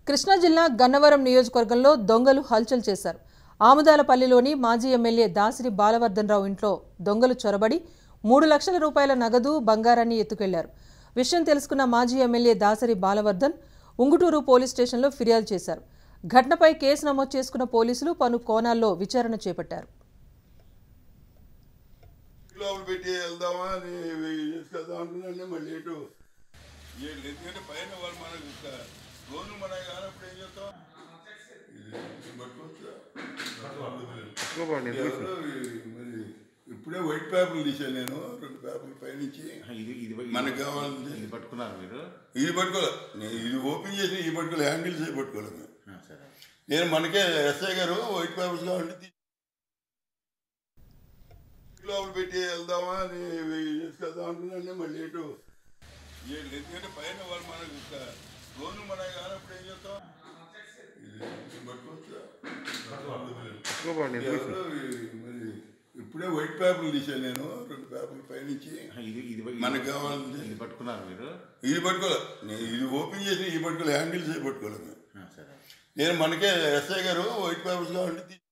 కృష్ణా జిల్లా గన్నవరం నియోజకవర్గంలో దొంగలు హల్చల్ చేశారు ఆముదాలపల్లిలోని మాజీ ఎమ్మెల్యే దాసిరి బాలవర్ధన్ రావు ఇంట్లో దొంగలు చొరబడి మూడు లక్షల రూపాయల నగదు బంగారాన్ని ఎత్తుకెళ్లారు విషయం తెలుసుకున్న మాజీ ఎమ్మెల్యే దాసరి బాలవర్ధన్ ఉంగుటూరు పోలీస్ స్టేషన్లో ఫిర్యాదు చేశారు ఘటనపై కేసు నమోదు చేసుకున్న పోలీసులు పలు కోణాల్లో విచారణ చేపట్టారు లోపల పెట్టి వెళ్దామా అని చేసుకెళ్దాం అనుకున్నాను మళ్ళీ ఎటు ఏ- ఎందుకంటే పైన వాళ్ళు మనకు ఇక లోన్లు మనకి కానప్పుడు ఏం చేస్తాం ఇది ఇది పట్టుకోవచ్చా? ఎవరో ఈ- మరి ఇప్పుడే వైట్ పేపర్లు తీసాను నేను రెండు పేపర్లు పైనుంచి ఇది ఇది మనకు కావాలంటే ఇది పట్టుకున్నారు మీరు ఇది పట్టుకోలే నేను ఇది ఓపెన్ చేసి ఇది పట్టుకోలే హ్యాండిల్స్ అవి పట్టుకోలేదు మేము. ఆ, సరే నేను మనకే ఎస్ఐ గారు వైట్ పేపర్స్ కావాలంటే తీ- లోపల పెట్టి వెళ్దామా అని చేసుకెళ్దాం అనుకున్నాను మళ్ళీ ఎటు ఏ- ఎందుకంటే పైన వాళ్ళు మనకు ఇక లోన్లు మనకి కానప్పుడు ఏం చేస్తాం ఇది ఇది పట్టుకోవచ్చా? ఎవరో ఈ- మరి ఇప్పుడే వైట్ పేపర్లు తీసాను నేను రెండు పేపర్లు పైనుంచి ఇది ఇది మనకు కావాలంటే ఇది పట్టుకున్నారు మీరు ఇది పట్టుకోలే నేను ఇది ఓపెన్ చేసి ఇది పట్టుకోలే హ్యాండిల్స్ అవి పట్టుకోలేదు మేము. ఆ, సరే నేను మనకే ఎస్ఐ గారు వైట్ పేపర్స్ కావాలంటే తీ-